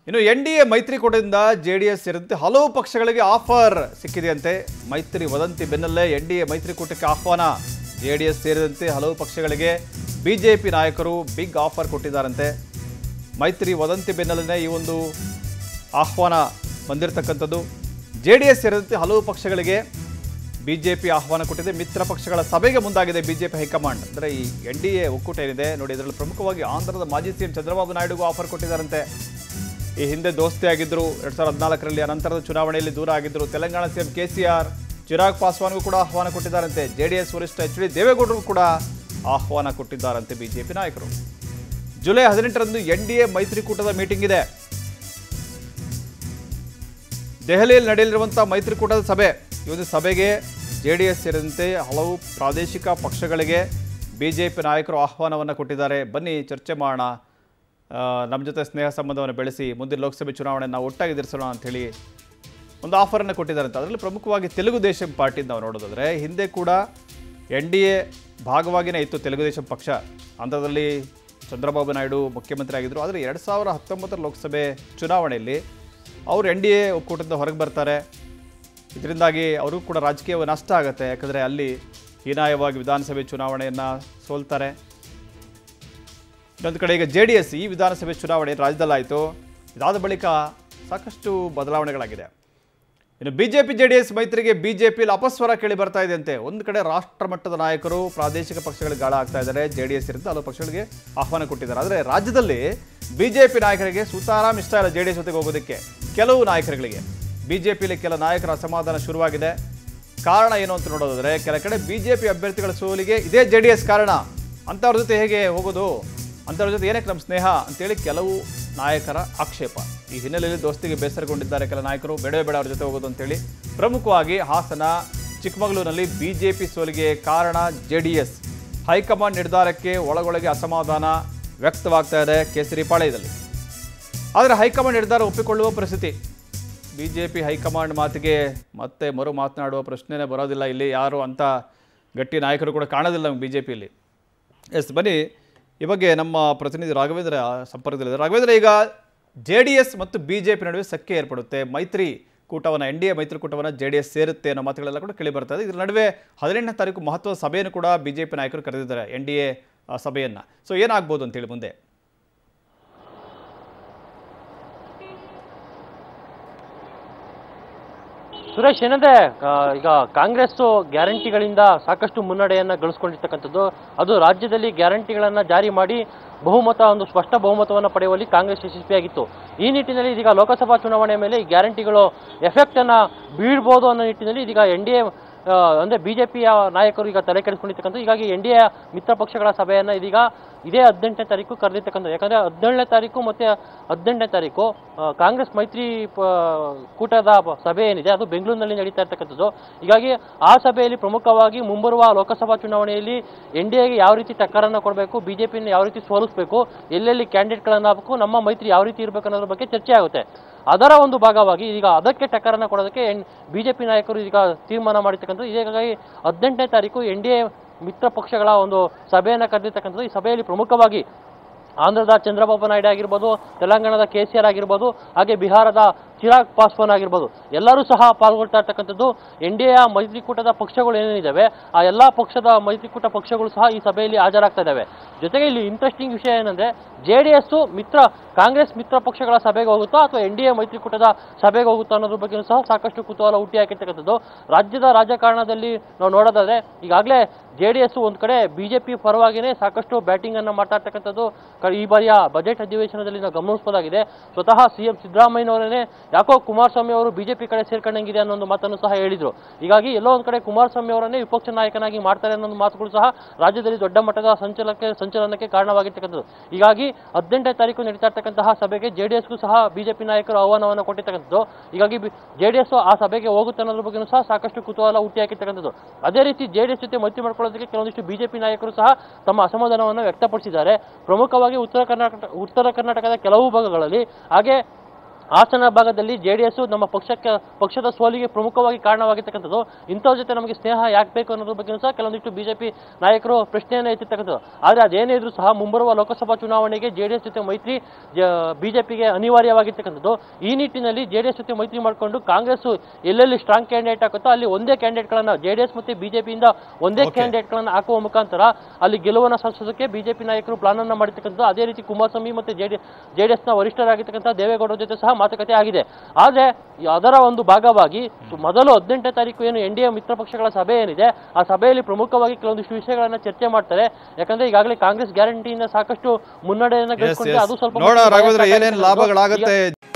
ಇನ್ನು N D A ಮೈತ್ರಿಕೂಟದಿಂದ J D S ಸೇರಿದಂತೆ ಹಲವು ಪಕ್ಷಗಳಿಗೆ ಆಫರ್ ಸಿಕ್ಕಿದೆಯಂತೆ ಮೈತ್ರಿ ವದಂತಿ ಬೆನ್ನಲ್ಲೇ ಎನ್ ಡಿ ಎ ಮೈತ್ರಿಕೂಟಕ್ಕೆ ಆಹ್ವಾನ ಜೆ ಡಿ ಎಸ್ ಸೇರಿದಂತೆ ಹಲವು ಪಕ್ಷಗಳಿಗೆ ಬಿಜೆಪಿ ನಾಯಕರು ಬಿಗ್ ಆಫರ್ ಕೊಟ್ಟಿದ್ದಾರಂತೆ ಮೈತ್ರಿ ವದಂತಿ ಬೆನ್ನಲ್ಲೇ ಈ ಒಂದು ಆಹ್ವಾನ ಬಂದಿರತಕ್ಕಂಥದ್ದು ಜೆ ಡಿ ಎಸ್ ಸೇರಿದಂತೆ ಹಲವು ಪಕ್ಷಗಳಿಗೆ ಬಿಜೆಪಿ ಆಹ್ವಾನ ಕೊಟ್ಟಿದೆ ಮಿತ್ರ ಪಕ್ಷಗಳ ಸಭೆಗೆ ಮುಂದಾಗಿದೆ ಬಿಜೆಪಿ ಹೈಕಮಾಂಡ್ ಅಂದರೆ ಈ ಎನ್ ಡಿ ಎ ಒಕ್ಕೂಟ ಏನಿದೆ ನೋಡಿ ಇದರಲ್ಲಿ ಪ್ರಮುಖವಾಗಿ ಆಂಧ್ರದ ಮಾಜಿ ಸಿಎಂ ಚಂದ್ರಬಾಬು ನಾಯ್ಡುಗೂ ಆಫರ್ ಕೊಟ್ಟಿದ್ದಾರಂತೆ ಈ ಹಿಂದೆ ದೋಸ್ತಿ ಆಗಿದ್ದರು ಎರಡ್ ಸಾವಿರದ ಹದಿನಾಲ್ಕರಲ್ಲಿ ಅನಂತರದ ಚುನಾವಣೆಯಲ್ಲಿ ದೂರ ಆಗಿದ್ದರು Telangana CM K C R Chirag ಪಾಸ್ವಾನ್ಗೂ ಕೂಡ ಆಹ್ವಾನ ಕೊಟ್ಟಿದ್ದಾರಂತೆ ಜೆ ಡಿ ಎಸ್ ವರಿಷ್ಠ ಎಚ್ ಡಿ ದೇವೇಗೌಡರು ಕೂಡ ಆಹ್ವಾನ ಕೊಟ್ಟಿದ್ದಾರಂತೆ ಬಿಜೆಪಿ ನಾಯಕರು ಜುಲೈ ಹದಿನೆಂಟರಂದು ಎನ್ ಡಿ ಎ ಮೈತ್ರಿಕೂಟದ ಮೀಟಿಂಗ್ ಇದೆ ದೆಹಲಿಯಲ್ಲಿ ನಡೆಯಲಿರುವಂಥ ಮೈತ್ರಿಕೂಟದ ಸಭೆ ಈ ಒಂದು ಸಭೆಗೆ ಜೆ ಡಿ ಎಸ್ ಸೇರಿದಂತೆ ಹಲವು ಪ್ರಾದೇಶಿಕ ಪಕ್ಷಗಳಿಗೆ ಬಿ ಜೆ ಪಿ ನಾಯಕರು ಆಹ್ವಾನವನ್ನು ಕೊಟ್ಟಿದ್ದಾರೆ ಬನ್ನಿ ಚರ್ಚೆ ಮಾಡೋಣ ಆ, ನಮ್ಮ ಜೊತೆ ಸ್ನೇಹ ಸಂಬಂಧವನ್ನು ಬೆಳೆಸಿ ಮುಂದಿನ ಲೋಕಸಭೆ ಚುನಾವಣೆ ನಾವು ಒಟ್ಟಾಗಿ ಎದುರಿಸೋಣ ಅಂಥೇಳಿ ಒಂದು ಆಫರನ್ನು ಕೊಟ್ಟಿದ್ದಾರೆ ಅಂತ ಅದರಲ್ಲಿ ಪ್ರಮುಖವಾಗಿ ತೆಲುಗು ದೇಶಂ ಪಾರ್ಟಿ ನಾವು ನೋಡೋದಾದರೆ ಹಿಂದೆ ಕೂಡ ಎನ್ ಡಿ ಎ ಭಾಗವಾಗಿಯೇ ಇತ್ತು ತೆಲುಗು ದೇಶಂ ಪಕ್ಷ ಆಂಧ್ರದಲ್ಲಿ ಚಂದ್ರಬಾಬು ನಾಯ್ಡು ಮುಖ್ಯಮಂತ್ರಿ ಆಗಿದ್ದರು ಆದರೆ ಎರಡು ಸಾವಿರ ಹತ್ತೊಂಬತ್ತರ ಲೋಕಸಭೆ ಚುನಾವಣೆಯಲ್ಲಿ ಅವರು ಎನ್ ಡಿ ಎ ಒಕ್ಕೂಟದಿಂದ ಹೊರಗೆ ಬರ್ತಾರೆ ಇದರಿಂದಾಗಿ ಅವ್ರಿಗೂ ಕೂಡ ರಾಜಕೀಯ ನಷ್ಟ ಆಗುತ್ತೆ ಯಾಕಂದರೆ ಅಲ್ಲಿ ಹೀನಾಯವಾಗಿ ವಿಧಾನಸಭೆ ಚುನಾವಣೆಯನ್ನು ಸೋಲ್ತಾರೆ ಇನ್ನೊಂದು ಕಡೆ ಈಗ ಜೆ ಡಿ ಎಸ್ ಈ ವಿಧಾನಸಭೆ ಚುನಾವಣೆ ರಾಜ್ಯದಲ್ಲಾಯಿತು ಇದಾದ ಬಳಿಕ ಸಾಕಷ್ಟು ಬದಲಾವಣೆಗಳಾಗಿದೆ ಇನ್ನು ಬಿಜೆಪಿ ಜೆ ಡಿ ಎಸ್ ಮೈತ್ರಿಗೆ ಬಿಜೆಪಿಯಲ್ಲಿ ಅಪಸ್ವರ ಕೇಳಿ ಬರ್ತಾ ಇದೆ ಅಂತೆ ಒಂದು ಕಡೆ ರಾಷ್ಟ್ರ ಮಟ್ಟದ ನಾಯಕರು ಪ್ರಾದೇಶಿಕ ಪಕ್ಷಗಳಿಗೆ ಗಾಳ ಆಗ್ತಾ ಇದ್ದಾರೆ ಜೆ ಡಿ ಎಸ್ ಇರುತ್ತೆ ಹಲವು ಪಕ್ಷಗಳಿಗೆ ಆಹ್ವಾನ ಕೊಟ್ಟಿದ್ದಾರೆ ಆದರೆ ರಾಜ್ಯದಲ್ಲಿ ಬಿಜೆಪಿ ನಾಯಕರಿಗೆ ಸುತಾರಾಮ್ ಇಷ್ಟ ಇಲ್ಲ ಜೆ ಡಿ ಎಸ್ ಜೊತೆಗೆ ಹೋಗೋದಕ್ಕೆ ಕೆಲವು ನಾಯಕರುಗಳಿಗೆ ಬಿಜೆಪಿಯಲ್ಲಿ ಕೆಲ ನಾಯಕರ ಅಸಮಾಧಾನ ಶುರುವಾಗಿದೆ ಕಾರಣ ಏನು ಅಂತ ನೋಡೋದಾದ್ರೆ ಕೆಲ ಕಡೆ ಬಿಜೆಪಿ ಅಭ್ಯರ್ಥಿಗಳ ಸೋಲಿಗೆ ಇದೇ ಜೆ ಡಿ ಎಸ್ ಕಾರಣ ಅಂಥವ್ರ ಜೊತೆ ಹೇಗೆ ಹೋಗೋದು ಅಂಥವ್ರ ಜೊತೆ ಏನಕ್ಕೆ ನಮ್ಮ ಸ್ನೇಹ ಅಂತೇಳಿ ಕೆಲವು ನಾಯಕರ ಆಕ್ಷೇಪ ಈ ಹಿನ್ನೆಲೆಯಲ್ಲಿ ದೋಸ್ತಿಗೆ ಬೇಸರಗೊಂಡಿದ್ದಾರೆ ಕೆಲ ನಾಯಕರು ಬೇಡವೇ ಬೇಡ ಅವ್ರ ಜೊತೆ ಹೋಗೋದು ಅಂತೇಳಿ ಪ್ರಮುಖವಾಗಿ ಹಾಸನ ಚಿಕ್ಕಮಗಳೂರಿನಲ್ಲಿ ಬಿಜೆಪಿ ಸೋಲಿಗೆ ಕಾರಣ ಜೆ ಡಿ ಎಸ್ ಹೈಕಮಾಂಡ್ ನಿರ್ಧಾರಕ್ಕೆ ಒಳಗೊಳಗೆ ಅಸಮಾಧಾನ ವ್ಯಕ್ತವಾಗ್ತಾ ಇದೆ ಕೇಸರಿಪಾಳ್ಯದಲ್ಲಿ ಆದರೆ ಹೈಕಮಾಂಡ್ ನಿರ್ಧಾರ ಒಪ್ಪಿಕೊಳ್ಳುವ ಪರಿಸ್ಥಿತಿ ಬಿ ಜೆ ಪಿ ಹೈಕಮಾಂಡ್ ಮಾತಿಗೆ ಮತ್ತೆ ಮರು ಮಾತನಾಡುವ ಪ್ರಶ್ನೆನೇ ಬರೋದಿಲ್ಲ ಇಲ್ಲಿ ಯಾರು ಅಂತ ಗಟ್ಟಿ ನಾಯಕರು ಕೂಡ ಕಾಣೋದಿಲ್ಲ ನಮ್ಗೆ ಬಿ ಜೆ ಪಿಯಲ್ಲಿ ಎಸ್ ಬನ್ನಿ ಈ ಬಗ್ಗೆ ನಮ್ಮ ಪ್ರತಿನಿಧಿ ರಾಘವೇಂದ್ರ ಸಂಪರ್ಕದಲ್ಲಿದ್ದಾರೆ ರಾಘವೇಂದ್ರ ಈಗ ಜೆ ಡಿ ಎಸ್ ಮತ್ತು ಬಿ ಜೆ ಪಿ ನಡುವೆ ಸಖ್ಯ ಏರ್ಪಡುತ್ತೆ ಮೈತ್ರಿ ಕೂಟವನ್ನು ಎನ್ ಡಿ ಎ ಮೈತ್ರಿಕೂಟವನ್ನು ಜೆ ಡಿ ಎಸ್ ಸೇರುತ್ತೆ ಅನ್ನೋ ಮಾತುಗಳೆಲ್ಲ ಕೂಡ ಕೇಳಿ ಬರ್ತಾ ಇದೆ ಇದರ ನಡುವೆ ಹದಿನೆಂಟನೇ ತಾರೀಕು ಮಹತ್ವದ ಸಭೆಯನ್ನು ಕೂಡ ಬಿ ಜೆ ಪಿ ನಾಯಕರು ಕರೆದಿದ್ದಾರೆ ಎನ್ ಡಿ ಎ ಸಭೆಯನ್ನು ಸೊ ಏನಾಗ್ಬೋದು ಅಂತೇಳಿ ಮುಂದೆ ಸುರೇಶ್ ಏನಂದ್ರೆ ಆ, ಈಗ ಕಾಂಗ್ರೆಸ್ ಗ್ಯಾರಂಟಿಗಳಿಂದ ಸಾಕಷ್ಟು ಮುನ್ನಡೆಯನ್ನ ಗಳಿಸ್ಕೊಂಡಿರ್ತಕ್ಕಂಥದ್ದು ಅದು ರಾಜ್ಯದಲ್ಲಿ ಗ್ಯಾರಂಟಿಗಳನ್ನ ಜಾರಿ ಮಾಡಿ ಬಹುಮತ ಒಂದು ಸ್ಪಷ್ಟ ಬಹುಮತವನ್ನು ಪಡೆಯುವಲ್ಲಿ ಕಾಂಗ್ರೆಸ್ ಯಶಸ್ವಿಯಾಗಿತ್ತು ಈ ನಿಟ್ಟಿನಲ್ಲಿ ಇದೀಗ ಲೋಕಸಭಾ ಚುನಾವಣೆ ಮೇಲೆ ಈ ಗ್ಯಾರಂಟಿಗಳು ಎಫೆಕ್ಟ್ ಅನ್ನ ಬೀಳ್ಬೋದು ಅನ್ನೋ ನಿಟ್ಟಿನಲ್ಲಿ ಇದೀಗ ಎನ್ ಡಿ ಎ ಅಂದ್ರೆ ಬಿಜೆಪಿಯ ನಾಯಕರು ಈಗ ತಲೆ ಕೆಡಿಸ್ಕೊಂಡಿರ್ತಕ್ಕಂಥ ಹೀಗಾಗಿ ಎನ್ ಡಿ ಎ ಮಿತ್ರ ಪಕ್ಷಗಳ ಸಭೆಯನ್ನ ಇದೀಗ ಇದೇ ಹದಿನೆಂಟನೇ ತಾರೀಕು ಕರೆದಿರ್ತಕ್ಕಂಥ ಯಾಕಂದ್ರೆ ಹದಿನೇಳನೇ ತಾರೀಕು ಮತ್ತೆ ಹದಿನೆಂಟನೇ ತಾರೀಕು ಆ, ಕಾಂಗ್ರೆಸ್ ಮೈತ್ರಿ ಪ- ಕೂಟದ ಪ- ಸಭೆ ಏನಿದೆ ಅದು ಬೆಂಗಳೂರಿನಲ್ಲಿ ನಡೀತಾ ಇರ್ತಕ್ಕಂಥದ್ದು ಹೀಗಾಗಿ ಆ ಸಭೆಯಲ್ಲಿ ಪ್ರಮುಖವಾಗಿ ಮುಂಬರುವ ಲೋಕಸಭಾ ಚುನಾವಣೆಯಲ್ಲಿ ಎನ್ ಡಿ ಎಗೆ ಯಾವ ರೀತಿ ಟಕ್ಕರನ್ನು ಕೊಡಬೇಕು ಬಿಜೆಪಿಯನ್ನು ಯಾವ ರೀತಿ ಸೋಲಿಸಬೇಕು ಎಲ್ಲೆಲ್ಲಿ ಕ್ಯಾಂಡಿಡೇಟ್ಗಳನ್ನು ಹಾಕಬೇಕು ನಮ್ಮ ಮೈತ್ರಿ ಯಾವ ರೀತಿ ಇರಬೇಕು ಅನ್ನೋದ್ರ ಬಗ್ಗೆ ಚರ್ಚೆ ಆಗುತ್ತೆ ಅದರ ಒಂದು ಭಾಗವಾಗಿ ಈಗ ಅದಕ್ಕೆ ಟಕ್ಕರನ್ನು ಕೊಡೋದಕ್ಕೆ ಬಿಜೆಪಿ ನಾಯಕರು ಈಗ ತೀರ್ಮಾನ ಮಾಡಿರ್ತಕ್ಕಂಥದ್ದು ಹೀಗಾಗಿ ಹದಿನೆಂಟನೇ ತಾರೀಕು ಎನ್ ಡಿ ಎ ಮಿತ್ರ ಪಕ್ಷಗಳ ಒಂದು ಸಭೆಯನ್ನು ಕರೆದಿರ್ತಕ್ಕಂಥದ್ದು ಈ ಸಭೆಯಲ್ಲಿ ಪ್ರಮುಖವಾಗಿ ಆಂಧ್ರದ ಚಂದ್ರಬಾಬು ನಾಯ್ಡು ಆಗಿರ್ಬೋದು ತೆಲಂಗಾಣದ ಕೆ ಸಿ ಆರ್ ಆಗಿರ್ಬೋದು ಹಾಗೆ ಬಿಹಾರದ ಚಿರಾಗ್ ಪಾಸ್ವಾನ್ ಆಗಿರ್ಬೋದು ಎಲ್ಲರೂ ಸಹ ಪಾಲ್ಗೊಳ್ತಾ ಇರ್ತಕ್ಕಂಥದ್ದು ಎನ್ ಡಿ ಎ ಮೈತ್ರಿಕೂಟದ ಪಕ್ಷಗಳು ಏನೇನಿದ್ದಾವೆ ಆ ಎಲ್ಲ ಪಕ್ಷದ ಮೈತ್ರಿಕೂಟ ಪಕ್ಷಗಳು ಸಹ ಈ ಸಭೆಯಲ್ಲಿ ಹಾಜರಾಗ್ತಾ ಇದ್ದಾವೆ ಜೊತೆಗೆ ಇಲ್ಲಿ ಇಂಟ್ರೆಸ್ಟಿಂಗ್ ವಿಷಯ ಏನಂದ್ರೆ ಜೆ ಡಿ ಎಸ್ ಮಿತ್ರ ಕಾಂಗ್ರೆಸ್ ಮಿತ್ರ ಪಕ್ಷಗಳ ಸಭೆಗೆ ಹೋಗುತ್ತೋ ಅಥವಾ ಎನ್ ಡಿ ಎ ಮೈತ್ರಿಕೂಟದ ಸಭೆಗೆ ಹೋಗುತ್ತೋ ಅನ್ನೋದ್ರ ಬಗ್ಗೆ ಸಹ ಸಾಕಷ್ಟು ಕುತೂಹಲ ಹುಟ್ಟಿ ಹಾಕಿರ್ತಕ್ಕಂಥದ್ದು ರಾಜ್ಯದ ರಾಜಕಾರಣದಲ್ಲಿ ನಾವು ನೋಡೋದಾದ್ರೆ ಈಗಾಗಲೇ ಜೆ ಡಿ ಎಸ್ ಒಂದು ಕಡೆ ಬಿಜೆಪಿ ಪರವಾಗಿನೇ ಸಾಕಷ್ಟು ಬ್ಯಾಟಿಂಗ್ ಅನ್ನ ಮಾಡ್ತಾ ಇರ್ತಕ್ಕಂಥದ್ದು ಕ- ಈ ಬಾರಿಯ ಬಜೆಟ್ ಅಧಿವೇಶನದಲ್ಲಿ ನಾವು ಗಮನಿಸಬಹುದಾಗಿದೆ ಸ್ವತಃ ಸಿ ಎಂ ಸಿದ್ದರಾಮಯ್ಯನವರೇ ಯಾಕೋ ಕುಮಾರಸ್ವಾಮಿ ಅವರು ಬಿಜೆಪಿ ಕಡೆ ಸೇರ್ಕೊಂಡಂಗಿದೆ ಅನ್ನೋ ಒಂದು ಮಾತನ್ನು ಸಹ ಹೇಳಿದ್ರು ಹೀಗಾಗಿ ಎಲ್ಲೋ ಒಂದು ಕಡೆ ಕುಮಾರಸ್ವಾಮಿ ಅವರನ್ನೇ ವಿಪಕ್ಷ ನಾಯಕನಾಗಿ ಮಾಡ್ತಾರೆ ಅನ್ನೋ ಒಂದು ಮಾತುಗಳು ಸಹ ರಾಜ್ಯದಲ್ಲಿ ದೊಡ್ಡ ಮಟ್ಟದ ಸಂಚಲನಕ್ಕೆ ಸಂಚಲನಕ್ಕೆ ಕಾರಣವಾಗಿರ್ತಕ್ಕಂಥದ್ದು ಹೀಗಾಗಿ ಹದಿನೆಂಟನೇ ತಾರೀಕು ನಡೀತಾ ಇರ್ತಕ್ಕಂತಹ ಸಭೆಗೆ ಜೆ ಡಿ ಎಸ್ಗೂ ಸಹ ಬಿಜೆಪಿ ನಾಯಕರು ಆಹ್ವಾನವನ್ನು ಕೊಟ್ಟಿರ್ತಕ್ಕಂಥದ್ದು ಹೀಗಾಗಿ ಜೆ ಡಿ ಎಸ್ ಆ ಸಭೆಗೆ ಹೋಗುತ್ತೆ ಅನ್ನೋದ್ರ ಬಗ್ಗೆನೂ ಸಹ ಸಾಕಷ್ಟು ಕುತೂಹಲ ಹುಟ್ಟಿ ಹಾಕಿರ್ತಕ್ಕಂಥದ್ದು ಅದೇ ರೀತಿ ಜೆ ಡಿ ಎಸ್ ಜೊತೆ ಮೈತ್ರಿ ಮಾಡ್ಕೊಳ್ಳೋದಕ್ಕೆ ಕೆಲವೊಂದಿಷ್ಟು ಬಿಜೆಪಿ ನಾಯಕರು ಸಹ ತಮ್ಮ ಅಸಮಾಧಾನವನ್ನು ವ್ಯಕ್ತಪಡಿಸಿದ್ದಾರೆ ಪ್ರಮುಖವಾಗಿ ಉತ್ತರ ಕರ್ನಾಟಕ ಉತ್ತರ ಕರ್ನಾಟಕದ ಕೆಲವು ಭಾಗಗಳಲ್ಲಿ ಹಾಗೆ ಹಾಸನ ಭಾಗದಲ್ಲಿ ಜೆ ಡಿ ಎಸ್ ನಮ್ಮ ಪಕ್ಷಕ್ಕೆ ಪಕ್ಷದ ಸೋಲಿಗೆ ಪ್ರಮುಖವಾಗಿ ಕಾರಣವಾಗಿರ್ತಕ್ಕಂಥದ್ದು ಇಂಥವ್ರ ಜೊತೆ ನಮಗೆ ಸ್ನೇಹ ಯಾಕೆ ಬೇಕು ಅನ್ನೋದ್ರ ಬಗ್ಗೆ ಸಹ ಕೆಲವೊಂದಿಷ್ಟು ಬಿಜೆಪಿ ನಾಯಕರು ಪ್ರಶ್ನೆಯನ್ನು ಎತ್ತಿರ್ತಕ್ಕಂಥದ್ದು ಆದರೆ ಅದೇನೇ ಇದ್ರೂ ಸಹ ಮುಂಬರುವ ಲೋಕಸಭಾ ಚುನಾವಣೆಗೆ ಜೆ ಡಿ ಎಸ್ ಜೊತೆ ಮೈತ್ರಿ ಬಿಜೆಪಿಗೆ ಅನಿವಾರ್ಯವಾಗಿರ್ತಕ್ಕಂಥದ್ದು ಈ ನಿಟ್ಟಿನಲ್ಲಿ ಜೆ ಡಿ ಎಸ್ ಜೊತೆ ಮೈತ್ರಿ ಮಾಡಿಕೊಂಡು ಕಾಂಗ್ರೆಸ್ ಎಲ್ಲೆಲ್ಲಿ ಸ್ಟ್ರಾಂಗ್ ಕ್ಯಾಂಡಿಡೇಟ್ ಹಾಕುತ್ತೋ ಅಲ್ಲಿ ಒಂದೇ ಕ್ಯಾಂಡಿಡೇಟ್ಗಳನ್ನ ಜೆ ಡಿ ಎಸ್ ಮತ್ತೆ ಬಿಜೆಪಿಯಿಂದ ಒಂದೇ Okay. ಕ್ಯಾಂಡಿಡೇಟ್ಗಳನ್ನ ಹಾಕುವ ಮುಖಾಂತರ ಅಲ್ಲಿ ಗೆಲುವನ್ನು ಸಾಧಿಸೋದಕ್ಕೆ ಬಿಜೆಪಿ ನಾಯಕರು ಪ್ಲಾನ್ ಅನ್ನ ಮಾಡಿರ್ತಕ್ಕಂಥದ್ದು ಅದೇ ರೀತಿ ಕುಮಾರಸ್ವಾಮಿ ಮತ್ತೆ ಜೆಡಿ ಜೆ ಡಿ ಎಸ್ನ ವರಿಷ್ಠರಾಗಿರ್ತಕ್ಕಂಥ ದೇವೇಗೌಡರ ಜೊತೆ ಸಹ ಮಾತುಕತೆ ಆಗಿದೆ ಆದರೆ ಈ ಅದರ ಒಂದು ಭಾಗವಾಗಿ ಸು- ಮೊದಲು ಹದಿನೆಂಟನೇ ತಾರೀಕು ಏನು ಎನ್ ಡಿ ಎ ಮಿತ್ರ ಪಕ್ಷಗಳ ಸಭೆ ಏನಿದೆ ಆ ಸಭೆಯಲ್ಲಿ ಪ್ರಮುಖವಾಗಿ ಕೆಲವೊಂದಿಷ್ಟು ವಿಷಯಗಳನ್ನ ಚರ್ಚೆ ಮಾಡ್ತಾರೆ ಯಾಕಂದ್ರೆ ಈಗಾಗಲೇ ಕಾಂಗ್ರೆಸ್ ಗ್ಯಾರಂಟಿಯಿಂದ ಸಾಕಷ್ಟು ಮುನ್ನಡೆಯನ್ನು Yes, ಗಳಿಸ್ಕೊಂಡಿದೆ yes. ಅದು ಸ್ವಲ್ಪ ನೋಡೋಣ ಮಟ್ಟಿಗೆ ರಾಘವೇಂದ್ರ ಭಯ ಏನೇನು ಕಾಡ್ತಾ ಇರ್ತಕ್ಕಂಥದ್ದು. ಲಾಭಗಳಾಗುತ್ತೆ